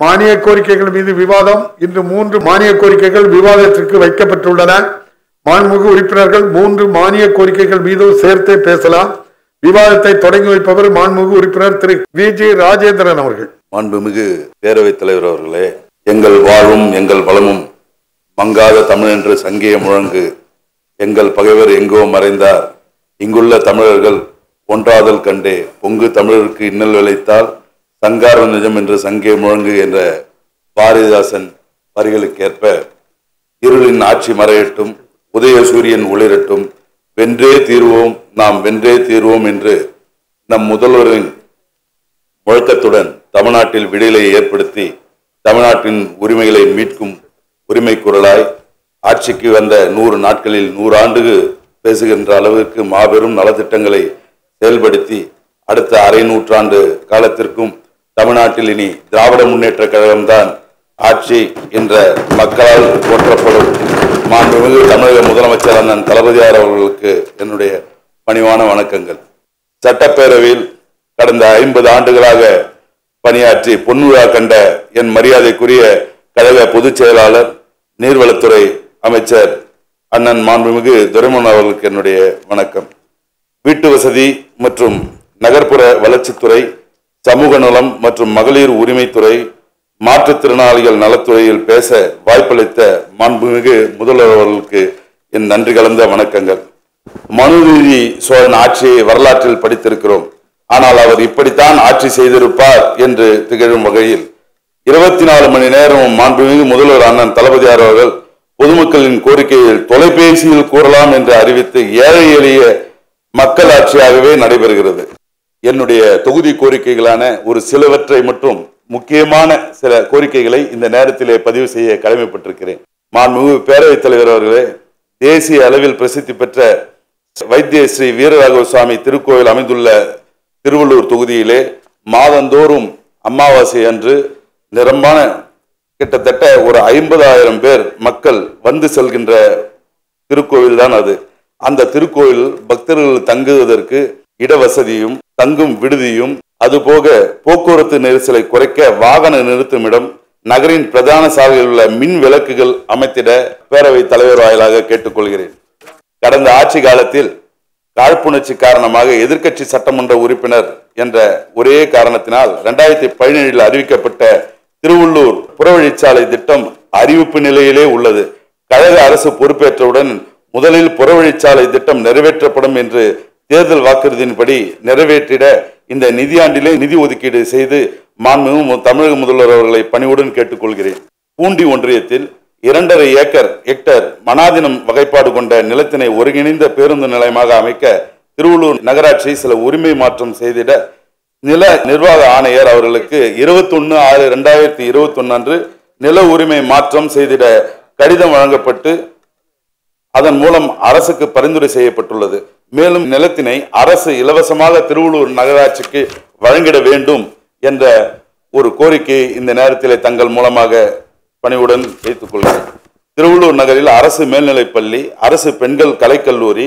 மானிய கோரிக்கைகள் மீது விவாதம் இன்று மூன்று மானிய கோரிக்கைகள் விவாதத்திற்கு வைக்கப்பட்டுள்ளன மாண்புமிகு உறுப்பினர்கள் மூன்று மானிய கோரிக்கைகள் மீதும் சேர்த்தே பேசலாம் விவாதத்தை தொடங்கி வைப்பவர் மாண்புமிகு உறுப்பினர் திரு வி ஜி ராஜேந்திரன் அவர்கள் மாண்புமிகு பேரவைத் தலைவர் அவர்களே எங்கள் வாழும் எங்கள் வளமும் மங்காத தமிழ் என்று சங்கிய முழங்கு எங்கள் பகைவர் எங்கோ மறைந்தார் இங்குள்ள தமிழர்கள் ஒன்றாதல் கண்டே பொங்கு தமிழருக்கு இன்னல் விளைத்தால் சங்கார நிஜம் என்று சங்கே முழங்கு என்ற பாரதிதாசன் வரிகளுக்கேற்ப இருளின் ஆட்சி மறையட்டும் உதய சூரியன் ஒளிரட்டும் வென்றே தீர்வோம் நாம் வென்றே தீர்வோம் என்று நம் முதல்வரின் முழக்கத்துடன் தமிழ்நாட்டில் விடுதலை ஏற்படுத்தி தமிழ்நாட்டின் உரிமைகளை மீட்கும் உரிமை குரலாய் ஆட்சிக்கு வந்த நூறு நாட்களில் நூறு ஆண்டு பேசுகின்ற அளவிற்கு மாபெரும் நலத்திட்டங்களை செயல்படுத்தி அடுத்த அரை நூற்றாண்டு காலத்திற்கும் தமிழ்நாட்டில் இனி திராவிட முன்னேற்ற கழகம்தான் ஆட்சி என்ற மக்களால் போற்றப்படும் மாண்புமிகு தமிழக முதலமைச்சர் அண்ணன் தளபதியார் அவர்களுக்கு என்னுடைய பணிவான வணக்கங்கள் சட்டப்பேரவையில் கடந்த ஐம்பது ஆண்டுகளாக பணியாற்றி பொன்விழா கண்ட என் மரியாதைக்குரிய கழக பொதுச் செயலாளர் நீர்வளத்துறை அமைச்சர் அண்ணன் மாண்புமிகு துரைமன் அவர்களுக்கு என்னுடைய வணக்கம் வீட்டு வசதி மற்றும் நகர்ப்புற வளர்ச்சித்துறை சமூக நலம் மற்றும் மகளிர் உரிமைத்துறை மாற்றுத்திறனாளிகள் நலத்துறையில் பேச வாய்ப்பளித்த மாண்புமிகு முதல்வர் அவர்களுக்கு என் நன்றி கலந்த வணக்கங்கள் மனுநீதி சோழன் ஆட்சியை வரலாற்றில் படித்திருக்கிறோம் ஆனால் அவர் இப்படித்தான் ஆட்சி செய்திருப்பார் என்று திகழும் வகையில் இருபத்தி நாலு மணி நேரம் மாண்புமிகு முதல்வர் அண்ணன் தளபதியார் அவர்கள் பொதுமக்களின் கோரிக்கையில் தொலைபேசியில் கூறலாம் என்று அறிவித்து ஏழை எளிய மக்கள் ஆட்சியாகவே நடைபெறுகிறது என்னுடைய தொகுதி கோரிக்கைகளான ஒரு சிலவற்றை மற்றும் முக்கியமான சில கோரிக்கைகளை இந்த நேரத்திலே பதிவு செய்ய கடமைப்பட்டிருக்கிறேன் மாண்புமிகு பேரவைத் தலைவர் அவர்களே தேசிய அளவில் பிரசித்தி பெற்ற வைத்திய ஸ்ரீ வீரராகவ சுவாமி திருக்கோயில் அமைந்துள்ள திருவள்ளூர் தொகுதியிலே மாதந்தோறும் அமாவாசை அன்று நிரம்பான கிட்டத்தட்ட ஒரு ஐம்பதாயிரம் பேர் மக்கள் வந்து செல்கின்ற திருக்கோவில் தான் அது அந்த திருக்கோயில் பக்தர்கள் தங்குவதற்கு இடவசதியும் தங்கும் விடுதியும் அதுபோக போக்குவரத்து நெரிசலை குறைக்க வாகன நிறுத்துமிடம் நகரின் பிரதான சாலையில் உள்ள மின் விளக்குகள் அமைத்திட பேரவைத் தலைவர் வாயிலாக கேட்டுக்கொள்கிறேன் கடந்த ஆட்சி காலத்தில் காழ்ப்புணர்ச்சி காரணமாக எதிர்க்கட்சி சட்டமன்ற உறுப்பினர் என்ற ஒரே காரணத்தினால் இரண்டாயிரத்தி பதினேழில் அறிவிக்கப்பட்ட திருவள்ளூர் புறவழிச்சாலை திட்டம் அறிவிப்பு நிலையிலே உள்ளது கழக அரசு பொறுப்பேற்றவுடன் முதலில் புறவழிச்சாலை திட்டம் நிறைவேற்றப்படும் என்று தேர்தல் வாக்குறுதியின்படி நிறைவேற்றிட இந்த நிதியாண்டிலே நிதி ஒதுக்கீடு செய்து மாண்புமிகு தமிழக முதல்வர் அவர்களை பணிவுடன் கேட்டுக்கொள்கிறேன் பூண்டி ஒன்றியத்தில் இரண்டரை ஏக்கர் ஹெக்டர் மனாதினம் வகைப்பாடு கொண்ட நிலத்தினை ஒருங்கிணைந்த பேருந்து நிலையமாக அமைக்க திருவள்ளூர் நகராட்சி சில உரிமை மாற்றம் செய்திட நில நிர்வாக ஆணையர் அவர்களுக்கு இருபத்தொன்னு ஆறு ரெண்டாயிரத்தி இருபத்தொன்னு அன்று நில உரிமை மாற்றம் செய்திட கடிதம் வழங்கப்பட்டு அதன் மூலம் அரசுக்கு பரிந்துரை செய்யப்பட்டுள்ளது மேலும் நிலத்தினை அரசு இலவசமாக திருவள்ளூர் நகராட்சிக்கு வழங்கிட வேண்டும் என்ற ஒரு கோரிக்கையை இந்த நேரத்திலே தங்கள் மூலமாக பணிவுடன் வைத்துக் கொள்கிறேன் திருவள்ளூர் நகரில் அரசு மேல்நிலைப்பள்ளி அரசு பெண்கள் கலைக்கல்லூரி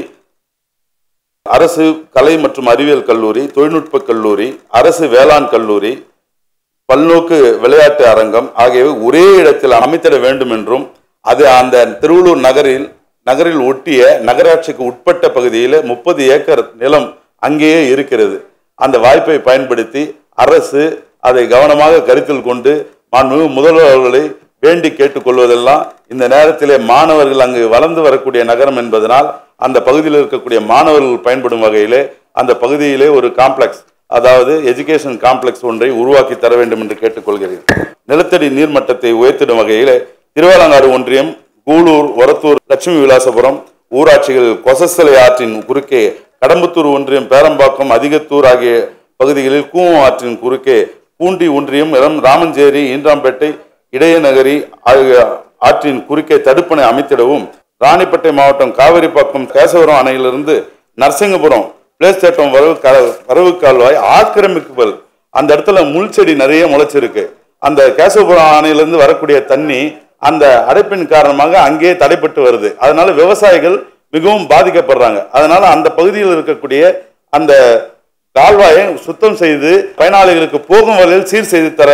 அரசு கலை மற்றும் அறிவியல் கல்லூரி தொழில்நுட்ப கல்லூரி அரசு வேளாண் கல்லூரி பல்நோக்கு விளையாட்டு அரங்கம் ஆகியவை ஒரே இடத்தில் அமைத்திட வேண்டும் என்றும் அது அந்த திருவள்ளூர் நகரில் நகரில் ஒட்டிய நகராட்சிக்கு உட்பட்ட பகுதியில் முப்பது ஏக்கர் நிலம் அங்கேயே இருக்கிறது அந்த வாய்ப்பை பயன்படுத்தி அரசு அதை கவனமாக கருத்தில் கொண்டு மாண்புமிகு முதல்வர் அவர்களை வேண்டி கேட்டுக்கொள்வதெல்லாம் இந்த நேரத்திலே மாணவர்கள் அங்கு வளர்ந்து வரக்கூடிய நகரம் என்பதனால் அந்த பகுதியில் இருக்கக்கூடிய மாணவர்கள் பயன்படும் வகையிலே அந்த பகுதியிலே ஒரு காம்ப்ளெக்ஸ் அதாவது எஜுகேஷன் காம்ப்ளெக்ஸ் ஒன்றை உருவாக்கி தர வேண்டும் என்று கேட்டுக்கொள்கிறேன் நிலத்தடி நீர்மட்டத்தை உயர்த்திடும் வகையிலே திருவாலங்காடு ஒன்றியம் கூலூர் ஒரத்தூர் லட்சுமி விலாசபுரம் ஊராட்சிகள் கொசஸ்தலை ஆற்றின் குறுக்கே கடம்பத்தூர் ஒன்றியம் பேரம்பாக்கம் அதிகத்தூர் ஆகிய பகுதிகளில் கூவம் ஆற்றின் குறுக்கே பூண்டி ஒன்றியம் இளம் ராமஞ்சேரி ஈன்றாம்பேட்டை இடையநகரி ஆகிய ஆற்றின் குறுக்கே தடுப்பணை அமைத்திடவும் ராணிப்பேட்டை மாவட்டம் காவிரிப்பாக்கம் கேசவரம் அணையிலிருந்து நரசிங்கபுரம் பிளேஸ் தேட்டம் வரவு கா- வரவு கால்வாய் ஆக்கிரமிப்புகள் அந்த இடத்துல முள் செடி நிறைய முளைச்சிருக்கு அந்த கேசவபுரம் அணையிலிருந்து வரக்கூடிய தண்ணி அந்த அடைப்பின் காரணமாக அங்கேயே தடைப்பட்டு வருது அதனால விவசாயிகள் மிகவும் பாதிக்கப்படுறாங்க அதனால அந்த பகுதியில் இருக்கக்கூடிய அந்த கால்வாயை சுத்தம் செய்து பயனாளிகளுக்கு போகும் வகையில் சீர் செய்து தர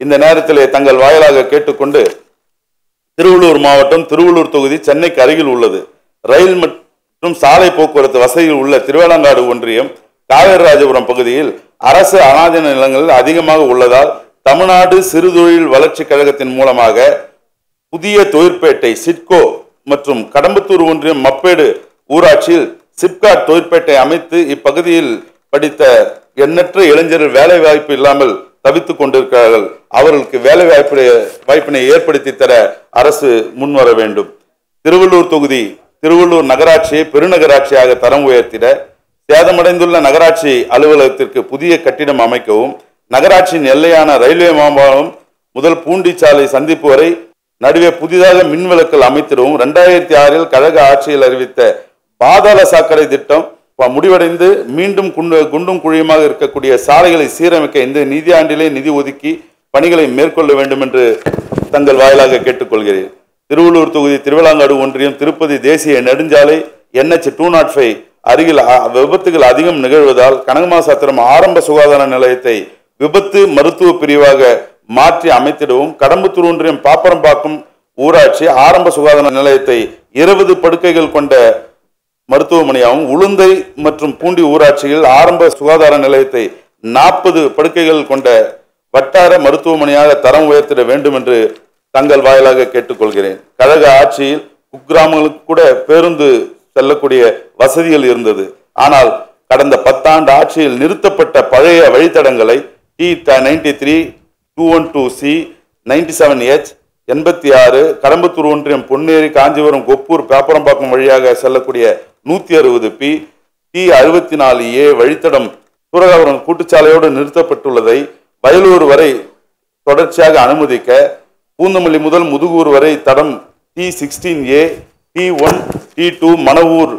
இந்த நேரத்திலே தங்கள் வாயிலாக கேட்டுக்கொண்டு திருவள்ளூர் மாவட்டம் திருவள்ளூர் தொகுதி சென்னைக்கு அருகில் உள்ளது ரயில் மற்றும் சாலை போக்குவரத்து வசதியில் உள்ள திருவேலங்காடு ஒன்றியம் காவேரிராஜபுரம் பகுதியில் அரசு அனாதீன நிலங்கள் அதிகமாக உள்ளதால் தமிழ்நாடு சிறுதொழில் வளர்ச்சி கழகத்தின் மூலமாக புதிய தொழிற்பேட்டை சிட்கோ மற்றும் கடம்பத்தூர் ஒன்றியம் மப்பேடு ஊராட்சியில் சிப்காட் தொழிற்பேட்டை அமைத்து இப்பகுதியில் படித்த எண்ணற்ற இளைஞர்கள் வேலை வாய்ப்பு இல்லாமல் தவித்துக் கொண்டிருக்கிறார்கள் அவர்களுக்கு வேலை வாய்ப்பு வாய்ப்பினை ஏற்படுத்தி தர அரசு முன்வர வேண்டும் திருவள்ளூர் தொகுதி திருவள்ளூர் நகராட்சியை பெருநகராட்சியாக தரம் உயர்த்திட சேதமடைந்துள்ள நகராட்சி அலுவலகத்திற்கு புதிய கட்டிடம் அமைக்கவும் நகராட்சியின் எல்லையான ரயில்வே மாம்பழம் முதல் பூண்டிச்சாலை சந்திப்பு வரை நடுவே புதிதாக மின் விளக்குகள் அமைத்திடவும் இரண்டாயிரத்தி ஆறில் கழக ஆட்சியில் அறிவித்த பாதாள சாக்கடை திட்டம் ப- முடிவடைந்து மீண்டும் குண்டு குண்டும் குழியுமாக இருக்கக்கூடிய சாலைகளை சீரமைக்க இந்த நிதியாண்டிலே நிதி ஒதுக்கி பணிகளை மேற்கொள்ள வேண்டும் என்று தங்கள் வாயிலாக கேட்டுக்கொள்கிறேன் திருவள்ளூர் தொகுதி திருவிழாங்காடு ஒன்றியம் திருப்பதி தேசிய நெடுஞ்சாலை என்ஹெச் டூ நாட் ஃபைவ் அருகில் அ- விபத்துகள் அதிகம் நிகழ்வதால் கனகமாசாத்திரம் ஆரம்ப சுகாதார நிலையத்தை விபத்து மருத்துவ பிரிவாக மாற்றி அமைத்திடவும் கடம்பத்தூர் ஒன்றியம் பாப்பரம்பாக்கம் ஊராட்சி ஆரம்ப சுகாதார நிலையத்தை இருபது படுக்கைகள் கொண்ட மருத்துவமனையாகவும் உளுந்தை மற்றும் பூண்டி ஊராட்சியில் ஆரம்ப சுகாதார நிலையத்தை நாற்பது படுக்கைகள் கொண்ட வட்டார மருத்துவமனையாக தரம் உயர்த்திட வேண்டும் என்று தங்கள் வாயிலாக கேட்டுக்கொள்கிறேன் கழக ஆட்சியில் குக்கிராமங்களுக்கு கூட பேருந்து செல்லக்கூடிய வசதிகள் இருந்தது ஆனால் கடந்த பத்தாண்டு ஆட்சியில் நிறுத்தப்பட்ட பழைய வழித்தடங்களை T ninety three two one two C ninety seven H எண்பத்தி ஆறு கடம்பத்தூர் ஒன்றியம் பொன்னேரி காஞ்சிபுரம் கொப்பூர் பேப்பரம்பாக்கம் வழியாக செல்லக்கூடிய நூத்தி அறுபது பி டி அறுபத்தி நாலு ஏ வழித்தடம் சூரகாபுரம் கூட்டுச்சாலையோடு நிறுத்தப்பட்டுள்ளதை வயலூர் வரை தொடர்ச்சியாக அனுமதிக்க பூந்தமல்லி முதல் முதுகூர் வரை தடம் T sixteen A T one T two Manavur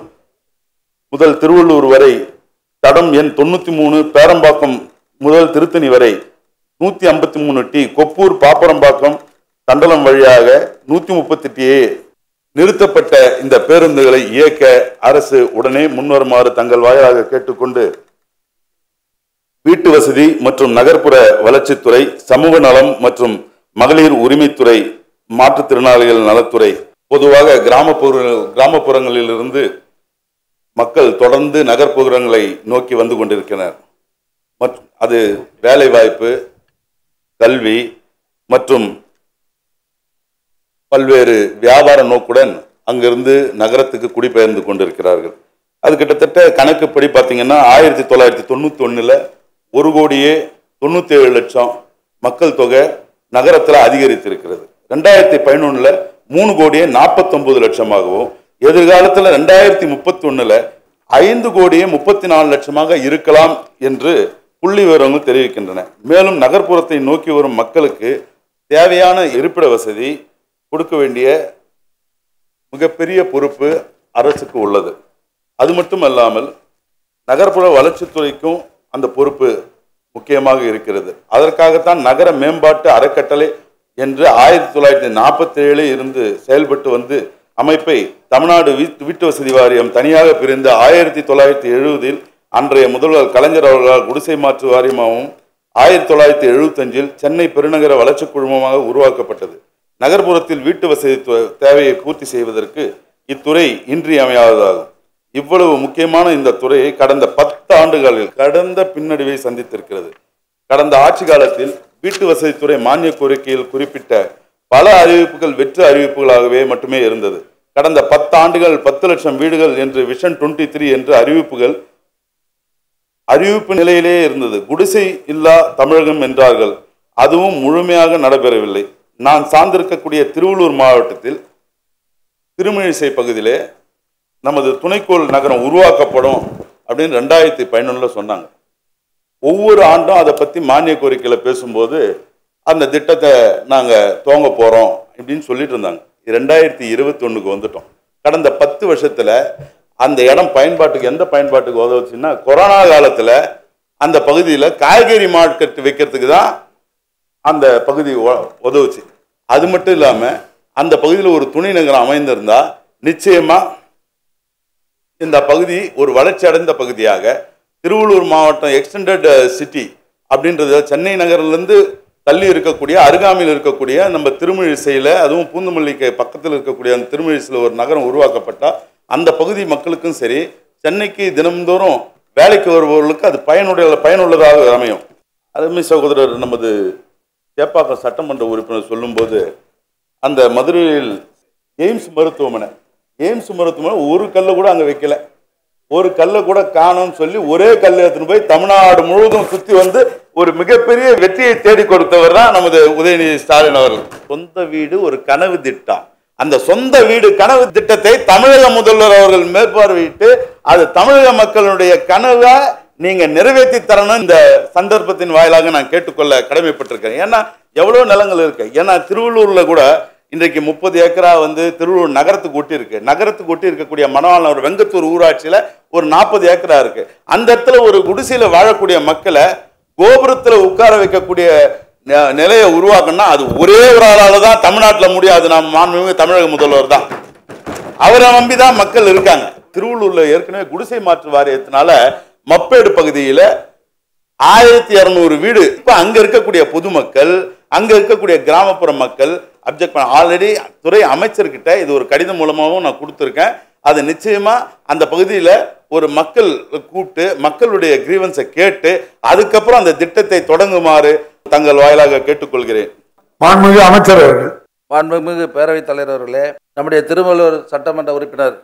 முதல் திருவள்ளூர் வரை தடம் எண் தொண்ணூத்தி மூணு பேரம்பாக்கம் முதல் திருத்தணி வரை நூத்தி ஐம்பத்தி மூணு டி கொப்பூர் பாப்பரம்பாக்கம் தண்டலம் வழியாக நூத்தி முப்பத்தி ஏ நிறுத்தப்பட்ட இந்த பேருந்துகளை இயக்க அரசு உடனே முன்வருமாறு தங்கள் வாயிலாக கேட்டுக்கொண்டு வீட்டு வசதி மற்றும் நகர்ப்புற வளர்ச்சித்துறை சமூக நலம் மற்றும் மகளிர் உரிமைத்துறை மாற்றுத்திறனாளிகள் நலத்துறை பொதுவாக கிராமப்புற கிராமப்புறங்களிலிருந்து மக்கள் தொடர்ந்து நகர்ப்புறங்களை நோக்கி வந்து கொண்டிருக்கின்றனர் மற்றும் அது வேலைவாய்ப்பு கல்வி மற்றும் பல்வேறு வியாபார நோக்குடன் அங்கிருந்து நகரத்துக்கு குடிபெயர்ந்து கொண்டிருக்கிறார்கள் அது கிட்டத்தட்ட கணக்குப்படி பார்த்தீங்கன்னா ஆயிரத்தி தொள்ளாயிரத்தி தொண்ணூத்தி ஒண்ணுல ஒரு கோடியே தொண்ணூத்தி ஏழு லட்சம் மக்கள் தொகை நகரத்தில் அதிகரித்திருக்கிறது ரெண்டாயிரத்தி பதினொன்னுல மூணு கோடியே நாற்பத்தொன்பது லட்சமாகவும் எதிர்காலத்தில் ரெண்டாயிரத்தி முப்பத்தி ஒண்ணுல ஐந்து கோடியே முப்பத்தி நாலு லட்சமாக இருக்கலாம் என்று புள்ளி விவரங்கள் தெரிவிக்கின்றன மேலும் நகர்ப்புறத்தை நோக்கி வரும் மக்களுக்கு தேவையான இருப்பிட வசதி கொடுக்க வேண்டிய மிகப்பெரிய பொறுப்பு அரசுக்கு உள்ளது அது மட்டும் அல்லாமல் நகர்ப்புற வளர்ச்சித்துறைக்கும் அந்த பொறுப்பு முக்கியமாக இருக்கிறது அதற்காகத்தான் நகர மேம்பாட்டு அறக்கட்டளை என்று ஆயிரத்தி தொள்ளாயிரத்தி நாற்பத்தி ஏழில் இருந்து செயல்பட்டு வந்து அமைப்பை தமிழ்நாடு வீட்டு வீட்டு வசதி வாரியம் தனியாக பிரிந்து ஆயிரத்தி தொள்ளாயிரத்தி எழுபதில் அன்றைய முதல்வர் கலைஞர் அவர்களால் குடிசை மாற்று வாரியமாகவும் ஆயிரத்தி தொள்ளாயிரத்தி எழுபத்தஞ்சில் சென்னை பெருநகர வளர்ச்சி குழுமமாக உருவாக்கப்பட்டது நகர்ப்புறத்தில் வீட்டு வசதி து- தேவையை பூர்த்தி செய்வதற்கு இத்துறை இன்றியமையாததாகும் இவ்வளவு முக்கியமான இந்த துறையை கடந்த பத்து ஆண்டுகளில் கடந்த பின்னடைவை சந்தித்திருக்கிறது கடந்த ஆட்சி காலத்தில் வீட்டு வசதித்துறை மானிய கோரிக்கையில் குறிப்பிட்ட பல அறிவிப்புகள் வெற்று அறிவிப்புகளாகவே மட்டுமே இருந்தது கடந்த பத்து ஆண்டுகள் பத்து லட்சம் வீடுகள் என்று விஷன் டுவெண்ட்டி த்ரீ என்று அறிவிப்புகள் அறிவிப்பு நிலையிலே இருந்தது குடிசை இல்லா தமிழகம் என்றார்கள் அதுவும் முழுமையாக நடைபெறவில்லை நான் சார்ந்திருக்கக்கூடிய திருவள்ளூர் மாவட்டத்தில் திருமழிசை பகுதியிலே நமது துணைக்கோள் நகரம் உருவாக்கப்படும் அப்படின்னு ரெண்டாயிரத்தி பதினொன்றில் சொன்னாங்க ஒவ்வொரு ஆண்டும் அதை பற்றி மானிய கோரிக்கையில் பேசும்போது அந்த திட்டத்தை நாங்கள் துவங்க போகிறோம் இப்படின்னு சொல்லிட்டு இருந்தாங்க ரெண்டாயிரத்தி இருபத்தி ஒன்றுக்கு வந்துட்டோம் கடந்த பத்து வருஷத்தில் அந்த இடம் பயன்பாட்டுக்கு எந்த பயன்பாட்டுக்கு உதவுச்சுன்னா கொரோனா காலத்தில் அந்த பகுதியில் காய்கறி மார்க்கெட் வைக்கிறதுக்கு தான் அந்த பகுதி உ- உதவுச்சு அது மட்டும் இல்லாமல் அந்த பகுதியில் ஒரு துணை நகரம் அமைந்திருந்தா நிச்சயமா இந்த பகுதி ஒரு வளர்ச்சி அடைந்த பகுதியாக திருவள்ளூர் மாவட்டம் எக்ஸ்டெண்டட் சிட்டி அப்படின்றது சென்னை நகரிலிருந்து தள்ளி இருக்கக்கூடிய அருகாமையில் இருக்கக்கூடிய நம்ம திருமழிசையில் அதுவும் பூந்தமல்லிக்கு பக்கத்தில் இருக்கக்கூடிய அந்த திருமழிசையில் ஒரு நகரம் உருவாக்கப்பட்டா அந்த பகுதி மக்களுக்கும் சரி சென்னைக்கு தினம்தோறும் வேலைக்கு வருபவர்களுக்கு அது பயனுடைய பயனுள்ளதாக அமையும் அருமை சகோதரர் நமது சேப்பாக்கம் சட்டமன்ற உறுப்பினர் சொல்லும்போது அந்த மதுரையில் எய்ம்ஸ் மருத்துவமனை எய்ம்ஸ் மருத்துவமனை ஒரு கல்லை கூட அங்கே வைக்கல ஒரு கல்லை கூட காணும்னு சொல்லி ஒரே கல்லை எடுத்துன்னு போய் தமிழ்நாடு முழுவதும் சுத்தி வந்து ஒரு மிகப்பெரிய வெற்றியை தேடி கொடுத்தவர் தான் நமது உதயநிதி ஸ்டாலின் அவர்கள் சொந்த வீடு ஒரு கனவு திட்டம் அந்த சொந்த வீடு கனவு திட்டத்தை தமிழக முதல்வர் அவர்கள் மேற்பார்வையிட்டு அது தமிழக மக்களுடைய கனவை நீங்க நிறைவேற்றி தரணும் இந்த சந்தர்ப்பத்தின் வாயிலாக நான் கேட்டுக்கொள்ள கடமைப்பட்டிருக்கேன் ஏன்னா எவ்வளவு நிலங்கள் இருக்கு ஏன்னா திருவள்ளூர்ல கூட இன்றைக்கு முப்பது ஏக்கரா வந்து திருவள்ளூர் நகரத்துக்கு ஒட்டி இருக்கு நகரத்துக்கு ஒட்டி இருக்கக்கூடிய மணவாளன் வெங்கத்தூர் ஊராட்சியில ஒரு நாற்பது ஏக்கரா இருக்கு அந்த இடத்துல ஒரு குடிசையில வாழக்கூடிய மக்களை கோபுரத்துல உட்கார வைக்கக்கூடிய ந- நிலையை உருவாக்கணும்னா அது ஒரே ஒரு ஆளால தான் தமிழ்நாட்டுல முடியாது நாம் மாண்புமிகு தமிழக முதல்வர் தான் அவரை நம்பி தான் மக்கள் இருக்காங்க திருவள்ளூர்ல ஏற்கனவே குடிசை மாற்று வாரியத்தினால மப்பேடு பகுதியில ஆயிரத்தி இரநூறு வீடு இப்ப அங்க இருக்கக்கூடிய பொதுமக்கள் அங்க இருக்கக்கூடிய கிராமப்புற மக்கள் அப்செக்ட் பண்ண ஆல்ரெடி துறை அமைச்சர்கிட்ட இது ஒரு கடிதம் மூலமாகவும் நான் கொடுத்துருக்கேன் அது நிச்சயமா அந்த பகுதியில ஒரு மக்கள் கூப்பிட்டு மக்களுடைய கிரீவன்ஸை கேட்டு அதுக்கப்புறம் அந்த திட்டத்தை தொடங்குமாறு தங்கள் வாயிலாக கேட்டுக்கொள்கிறேன் மாண்புமிகு அமைச்சர் அவர்கள் மாண்புமிகு பேரவைத் தலைவர் அவர்களே நம்முடைய திருவள்ளூர் சட்டமன்ற உறுப்பினர்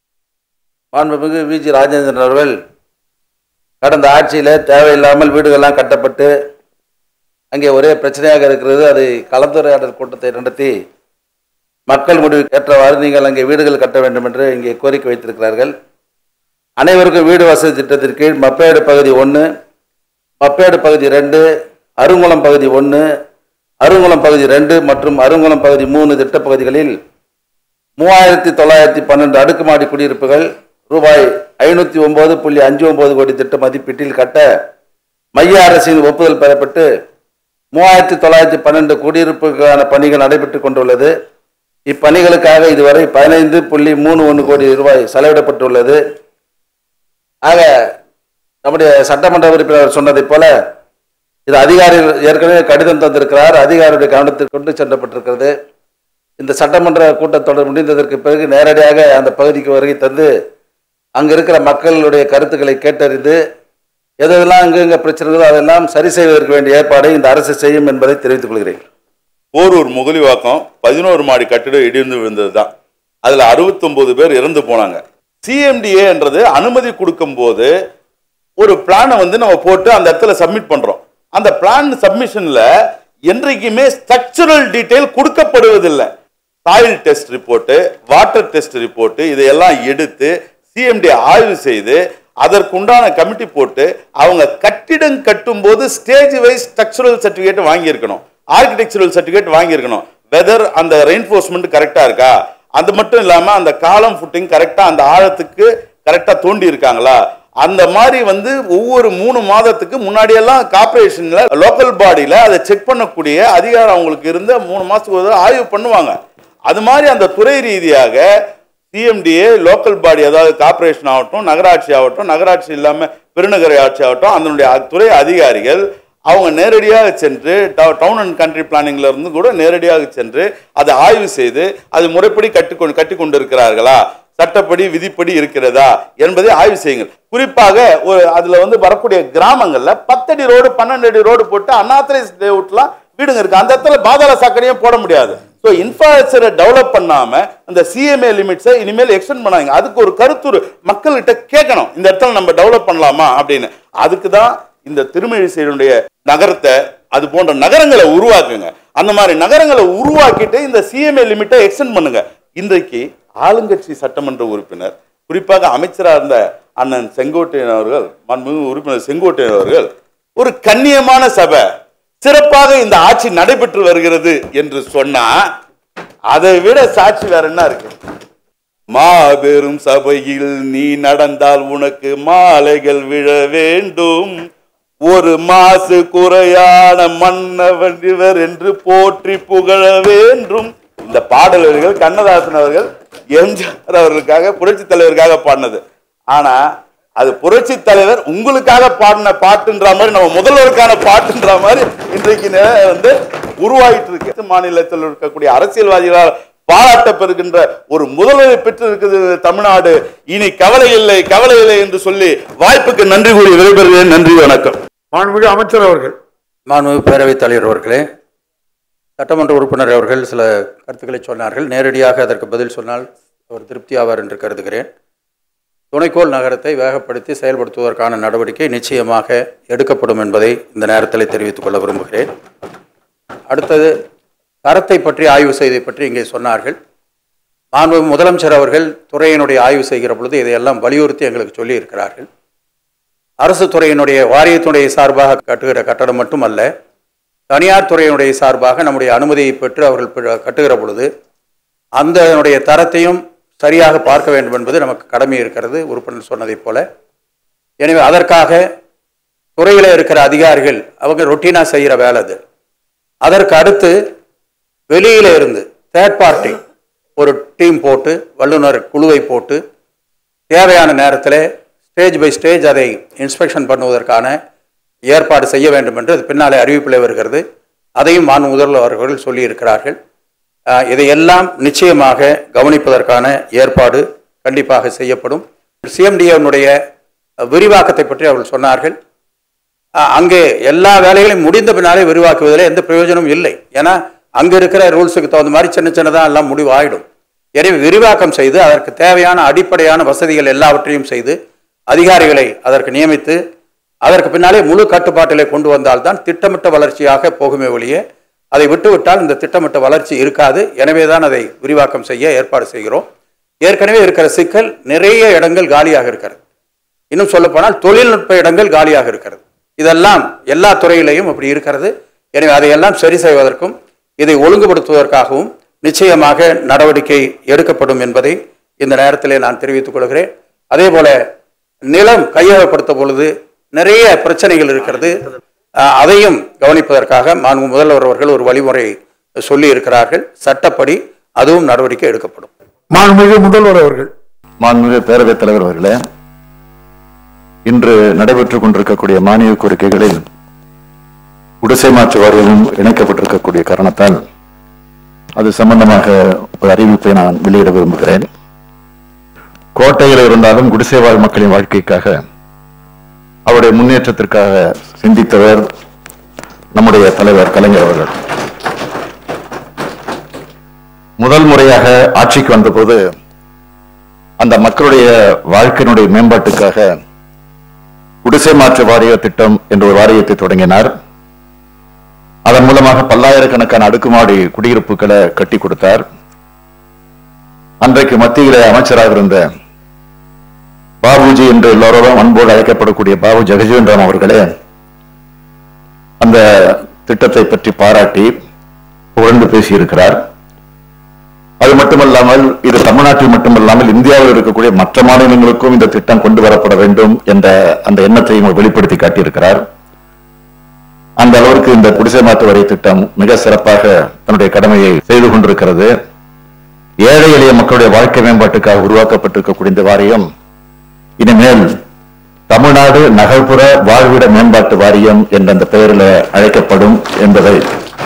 மாண்புமிகு விஜி ராஜேந்திரன் அவர்கள் கடந்த ஆட்சியில் தேவையில்லாமல் வீடுகள்லாம் கட்டப்பட்டு அங்கே ஒரே பிரச்சனையாக இருக்கிறது அதை கலந்துரையாடல் கூட்டத்தை நடத்தி மக்கள் முடிவுக்கு ஏற்றவாறு நீங்கள் அங்கே வீடுகள் கட்ட வேண்டும் என்று இங்கே கோரிக்கை வைத்திருக்கிறார்கள் அனைவருக்கும் வீடு வசதி திட்டத்தின் கீழ் மப்பேடு பகுதி ஒன்று மப்பேடு பகுதி ரெண்டு அருங்குளம் பகுதி ஒன்று அருங்குளம் பகுதி ரெண்டு மற்றும் அருங்குளம் பகுதி மூணு திட்டப் பகுதிகளில் மூவாயிரத்தி தொள்ளாயிரத்தி பன்னெண்டு அடுக்குமாடி குடியிருப்புகள் ரூபாய் ஐநூற்றி ஒன்பது புள்ளி அஞ்சு ஒன்பது கோடி திட்ட மதிப்பீட்டில் கட்ட மைய அரசின் ஒப்புதல் பெறப்பட்டு மூவாயிரத்தி தொள்ளாயிரத்தி பன்னெண்டு குடியிருப்புக்கான பணிகள் நடைபெற்றுக் கொண்டுள்ளது இப்பணிகளுக்காக இதுவரை பதினைந்து புள்ளி மூணு ஒன்று கோடி ரூபாய் செலவிடப்பட்டுள்ளது ஆக நம்முடைய சட்டமன்ற உறுப்பினர் சொன்னதைப் போல இது அதிகாரிகள் ஏற்கனவே கடிதம் தந்திருக்கிறார் அதிகாரியுடைய கவனத்திற்கு கொண்டு சென்றப்பட்டிருக்கிறது இந்த சட்டமன்ற கூட்டத்தொடர் முடிந்ததற்கு பிறகு நேரடியாக அந்த பகுதிக்கு வருகை தந்து அங்கே இருக்கிற மக்களுடைய கருத்துக்களை கேட்டறிந்து எதெல்லாம் அங்கங்க பிரச்சனை இருக்குதோ அதெல்லாம் சரி செய்வதற்கு வேண்டிய ஏற்பாடை இந்த அரசு செய்யும் என்பதை தெரிவித்துக் கொள்கிறேன் போரூர் முகலிவாக்கம் பதினோரு மாடி கட்டிடம் இடிந்து விழுந்தது தான் அதில் அறுபத்தொம்போது பேர் இறந்து போனாங்க சிஎம்டிஏன்றது அனுமதி கொடுக்கும்போது ஒரு பிளானை வந்து நம்ம போட்டு அந்த இடத்துல சப்மிட் பண்றோம் அந்த பிளான் சப்மிஷன்ல என்றைக்குமே ஸ்ட்ரக்சரல் டீடைல் கொடுக்கப்படுவதில்லை soil test report water test report இதையெல்லாம் எடுத்து சிஎம்டி ஆய்வு செய்து அதற்குண்டான கமிட்டி போட்டு அவங்க கட்டிடம் கட்டும்போது ஸ்டேஜ் வைஸ் ஸ்ட்ரக்சரல் சர்டிஃபிகேட் வாங்கியிருக்கணும் ஆர்கிடெக்சரல் சர்டிஃபிகேட் வாங்கியிருக்கணும் வெதர் அந்த ரெயின்ஃபோர்ஸ்மெண்ட் கரெக்டாக இருக்கா அது மட்டும் இல்லாமல் அந்த காலம் ஃபுட்டிங் கரெக்டாக அந்த ஆழத்துக்கு கரெக்டாக தோண்டி இருக்காங்களா அந்த மாதிரி வந்து ஒவ்வொரு மூணு மாதத்துக்கு முன்னாடியெல்லாம் கார்பரேஷன்ல லோக்கல் பாடியில அதை செக் பண்ணக்கூடிய அதிகாரம் அவங்களுக்கு இருந்த மூணு மாசத்துக்கு ஒரு தடவை ஆய்வு பண்ணுவாங்க அது மாதிரி அந்த துறை ரீதியாக சிஎம்டிஏ லோக்கல் பாடி அதாவது கார்பரேஷன் ஆகட்டும் நகராட்சி ஆகட்டும் நகராட்சி இல்லாம பெருநகர ஆட்சி ஆகட்டும் அதனுடைய அ- துறை அதிகாரிகள் அவங்க நேரடியாக சென்று டவுன் அண்ட் கண்ட்ரி பிளானிங்ல இருந்து கூட நேரடியாக சென்று அதை ஆய்வு செய்து அது முறைப்படி கட்டி கொண்டு கட்டி கொண்டிருக்கிறார்களா சட்டப்படி விதிப்படி இருக்கிறதா என்பதை ஆய்வு செய்யுங்கள் குறிப்பாக ஒரு அதுல வந்து வரக்கூடிய கிராமங்கள்ல பத்தடி ரோடு பன்னெண்டு அடி ரோடு போட்டு அன்ஆத்தரைஸ் லேஅவுட்லாம் வீடுங்க இருக்கு அந்த இடத்துல பாதாள சாக்கடையும் போட முடியாது ஸோ இன்ஃப்ராஸ்ட்ரக்சரை டெவலப் பண்ணாம இந்த சிஎம்ஏ லிமிட்ஸை இனிமேல் எக்ஸ்டெண்ட் பண்ணாங்க அதுக்கு ஒரு கருத்துரு மக்கள்கிட்ட கேட்கணும் இந்த இடத்துல நம்ம டெவலப் பண்ணலாமா அப்படின்னு அதுக்கு தான் இந்த திருமழிசையினுடைய நகரத்தை அது போன்ற நகரங்களை உருவாக்குங்க அந்த மாதிரி நகரங்களை உருவாக்கிட்டு இந்த சிஎம்ஏ லிமிட்டை எக்ஸ்டெண்ட் பண்ணுங்க இன்றைக்கு ஆளுங்கட்சி சட்டமன்ற உறுப்பினர் குறிப்பாக அமைச்சராக இருந்த அண்ணன் செங்கோட்டையன் அவர்கள் மாண்புமிகு உறுப்பினர் செங்கோட்டையன் அவர்கள் ஒரு கண்ணியமான சபை சிறப்பாக இந்த ஆட்சி நடைபெற்று வருகிறது என்று சொன்னா அதை விட சாட்சி வேற என்ன இருக்கு மாபெரும் சபையில் நீ நடந்தால் உனக்கு மாலைகள் விழ வேண்டும் ஒரு மாசு குறையான மன்னவன் இவர் என்று போற்றி புகழ வேண்டும் இந்த பாடல்கள் கண்ணதாசன் அவர்கள் எம்ஜிஆர் அவர்களுக்காக புரட்சி தலைவருக்காக பாடினது ஆனா அது புரட்சி தலைவர் உங்களுக்காக பாடின பாட்டுன்ற மாதிரி நம்ம முதல்வருக்கான பாட்டுன்ற மாதிரி இன்றைக்கு நிலை வந்து உருவாகிட்டு இருக்கு மாநிலத்தில் இருக்கக்கூடிய அரசியல்வாதிகளால் பாராட்ட பெறுகின்ற ஒரு முதல்வரை பெற்று இருக்குது தமிழ்நாடு இனி கவலை இல்லை கவலை இல்லை என்று சொல்லி வாய்ப்புக்கு நன்றி கூறி விடைபெறுகிறேன் நன்றி வணக்கம் மாண்புமிகு அமைச்சர் அவர்கள் மாண்புமிகு பேரவைத் தலைவர் அவர்களே சட்டமன்ற உறுப்பினர் அவர்கள் சில கருத்துக்களை சொன்னார்கள் நேரடியாக அதற்கு பதில் சொன்னால் அவர் திருப்தி ஆவார் என்று கருதுகிறேன் துணைக்கோள் நகரத்தை வேகப்படுத்தி செயல்படுத்துவதற்கான நடவடிக்கை நிச்சயமாக எடுக்கப்படும் என்பதை இந்த நேரத்தில் தெரிவித்துக் கொள்ள விரும்புகிறேன் அடுத்தது தரத்தை பற்றி ஆய்வு செய்தை பற்றி இங்கே சொன்னார்கள் மாண்புமிகு முதலமைச்சர் அவர்கள் துறையினுடைய ஆய்வு செய்கிற பொழுது இதையெல்லாம் வலியுறுத்தி எங்களுக்கு சொல்லி இருக்கிறார்கள் அரசு துறையினுடைய வாரியத்துடைய சார்பாக கட்டுகிற கட்டடம் மட்டுமல்ல தனியார் துறையினுடைய சார்பாக நம்முடைய அனுமதியை பெற்று அவர்கள் பெ- கட்டுகிற பொழுது அந்த தரத்தையும் சரியாக பார்க்க வேண்டும் என்பது நமக்கு கடமை இருக்கிறது உறுப்பினர் சொன்னதைப் போல எனவே அதற்காக துறையில் இருக்கிற அதிகாரிகள் அவங்க ரொட்டீனாக செய்கிற வேலை அது அதற்கு அடுத்து வெளியில இருந்து தேர்ட் பார்ட்டி ஒரு டீம் போட்டு வல்லுநர் குழுவை போட்டு தேவையான நேரத்தில் ஸ்டேஜ் பை ஸ்டேஜ் அதை இன்ஸ்பெக்ஷன் பண்ணுவதற்கான ஏற்பாடு செய்ய வேண்டும் என்று அது பின்னாலே அறிவிப்பில் வருகிறது அதையும் மாண்பு முதல்வர் அவர்கள் சொல்லியிருக்கிறார்கள் ஆஹ், இதையெல்லாம் நிச்சயமாக கவனிப்பதற்கான ஏற்பாடு கண்டிப்பாக செய்யப்படும் சிஎம்டிஏனுடைய விரிவாக்கத்தை பற்றி அவர்கள் சொன்னார்கள் அஹ் அங்கே எல்லா வேலைகளையும் முடிந்த பின்னாலே விரிவாக்குவதில் எந்த பிரயோஜனமும் இல்லை ஏன்னா அங்கே இருக்கிற ரூல்ஸுக்கு தகுந்த மாதிரி சின்ன சின்னதாக எல்லாம் முடிவு ஆயிடும் எனவே விரிவாக்கம் செய்து அதற்கு தேவையான அடிப்படையான வசதிகள் எல்லாவற்றையும் செய்து அதிகாரிகளை அதற்கு நியமித்து அதற்கு பின்னாலே முழு கட்டுப்பாட்டிலே கொண்டு வந்தால்தான் திட்டமிட்ட வளர்ச்சியாக போகுமே ஒழிய அதை விட்டுவிட்டால் இந்த திட்டமிட்ட வளர்ச்சி இருக்காது எனவே தான் அதை விரிவாக்கம் செய்ய ஏற்பாடு செய்கிறோம் ஏற்கனவே இருக்கிற சிக்கல் நிறைய இடங்கள் காலியாக இருக்கிறது இன்னும் சொல்லப்போனால் தொழில்நுட்ப இடங்கள் காலியாக இருக்கிறது இதெல்லாம் எல்லா துறையிலையும் அப்படி இருக்கிறது எனவே அதையெல்லாம் சரி செய்வதற்கும் இதை ஒழுங்குபடுத்துவதற்காகவும் நிச்சயமாக நடவடிக்கை எடுக்கப்படும் என்பதை இந்த நேரத்திலே நான் தெரிவித்துக் கொள்கிறேன் அதே போல நிலம் கையகப்படுத்த பொழுது நிறைய பிரச்சனைகள் இருக்கிறது அஹ், அதையும் கவனிப்பதற்காக மாண்பு முதல்வர் அவர்கள் ஒரு வழிமுறை சொல்லி இருக்கிறார்கள் சட்டப்படி அதுவும் நடவடிக்கை எடுக்கப்படும் மாண்புமிகு முதல்வர் அவர்கள் மாண்புமிகு பேரவைத் தலைவர் அவர்களே இன்று நடைபெற்றுக் கொண்டிருக்கக்கூடிய மானிய கோரிக்கைகளில் குடிசை மாற்று வாரியமும் இணைக்கப்பட்டிருக்கக்கூடிய காரணத்தால் அது சம்பந்தமாக ஒரு அறிவிப்பை நான் வெளியிட விரும்புகிறேன் கோட்டையில் இருந்தாலும் குடிசை வாழ் மக்களின் வாழ்க்கைக்காக அவருடைய முன்னேற்றத்திற்காக சிந்தித்தவர் நம்முடைய தலைவர் கலைஞர் அவர்கள் முதல் முறையாக ஆட்சிக்கு வந்தபோது அந்த மக்களுடைய வாழ்க்கையினுடைய மேம்பாட்டுக்காக குடிசை மாற்று வாரிய திட்டம் என்ற ஒரு வாரியத்தை தொடங்கினார் அதன் மூலமாக பல்லாயிரக்கணக்கான அடுக்குமாடி குடியிருப்புகளை கட்டி கொடுத்தார் அன்றைக்கு மத்தியில அமைச்சராக இருந்த பாபுஜி என்று எல்லோரும் அன்போடு அழைக்கப்படக்கூடிய பாபு ஜெகஜீவன் அவர்களே அந்த திட்டத்தை பற்றி பாராட்டி புகழ்ந்து பேசியிருக்கிறார் அது மட்டுமல்லாமல் இது தமிழ்நாட்டில் மட்டுமல்லாமல் இந்தியாவில் இருக்கக்கூடிய மற்ற மாநிலங்களுக்கும் இந்த திட்டம் கொண்டு வரப்பட வேண்டும் என்ற அந்த எண்ணத்தையும் அவர் வெளிப்படுத்தி காட்டியிருக்கிறார் அந்த அளவிற்கு இந்த குடிசை மாற்று வரி திட்டம் மிக சிறப்பாக தன்னுடைய கடமையை செய்து கொண்டிருக்கிறது ஏழை எளிய மக்களுடைய வாழ்க்கை மேம்பாட்டுக்காக உருவாக்கப்பட்டிருக்கக்கூடிய இந்த வாரியம் இனிமேல் தமிழ்நாடு நகர்ப்புற வாழ்விட மேம்பாட்டு வாரியம் என்ற அந்த பெயரில் அழைக்கப்படும் என்பதை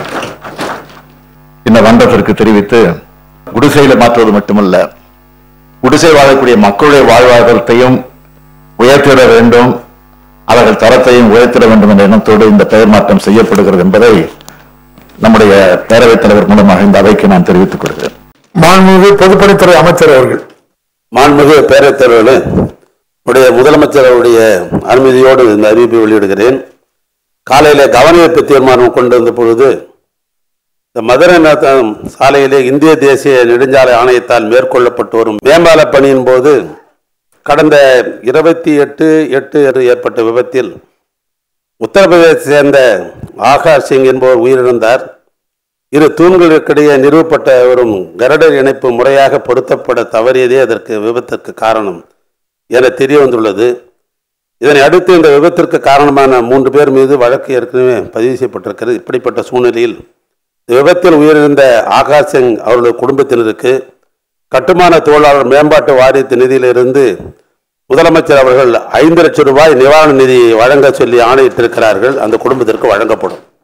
இந்த மன்றத்திற்கு தெரிவித்து குடிசையில மாற்றுவது மட்டுமல்ல குடிசை வாழக்கூடிய மக்களுடைய வாழ்வாதாரத்தையும் உயர்த்திட வேண்டும் அவர்கள் தரத்தையும் உயர்த்திட வேண்டும் என்ற எண்ணத்தோடு இந்த பெயர் மாற்றம் செய்யப்படுகிறது என்பதை நம்முடைய பேரவைத் தலைவர் மூலமாக இந்த அவைக்கு நான் தெரிவித்துக் கொள்கிறேன் மாண்புமிகு பொதுப்பணித்துறை அமைச்சர் அவர்கள் மாண்புமிகு பேரவைத் தலைவர்களே உடைய முதலமைச்சர் அவருடைய அனுமதியோடு இந்த அறிவிப்பை வெளியிடுகிறேன் காலையில கவனஈர்ப்பு தீர்மானம் கொண்டு வந்த பொழுது இந்த மதுரை நத்தம் சாலையிலே இந்திய தேசிய நெடுஞ்சாலை ஆணையத்தால் மேற்கொள்ளப்பட்டு வரும் மேம்பால பணியின் போது கடந்த இருபத்தி எட்டு எட்டு என்று ஏற்பட்ட விபத்தில் உத்தரப்பிரதேசத்தை சேர்ந்த ஆகாஷ் சிங் என்பவர் உயிரிழந்தார் இரு தூண்களுக்கிடையே நிறுவப்பட்ட வரும் கரடர் இணைப்பு முறையாக பொருத்தப்பட தவறியதே அதற்கு விபத்திற்கு காரணம் என தெரிய வந்துள்ளது இதனை அடுத்து இந்த விபத்திற்கு காரணமான மூன்று பேர் மீது வழக்கு ஏற்கனவே பதிவு செய்யப்பட்டிருக்கிறது இப்படிப்பட்ட சூழ்நிலையில் இந்த விபத்தில் உயிரிழந்த ஆகாஷ் சிங் அவருடைய குடும்பத்தினருக்கு கட்டுமான தொழிலாளர் மேம்பாட்டு வாரியத்து நிதியிலிருந்து முதலமைச்சர் அவர்கள் ஐந்து லட்சம் ரூபாய் நிவாரண நிதி வழங்க சொல்லி ஆணையிட்டிருக்கிறார்கள் அந்த குடும்பத்திற்கு வழங்கப்படும்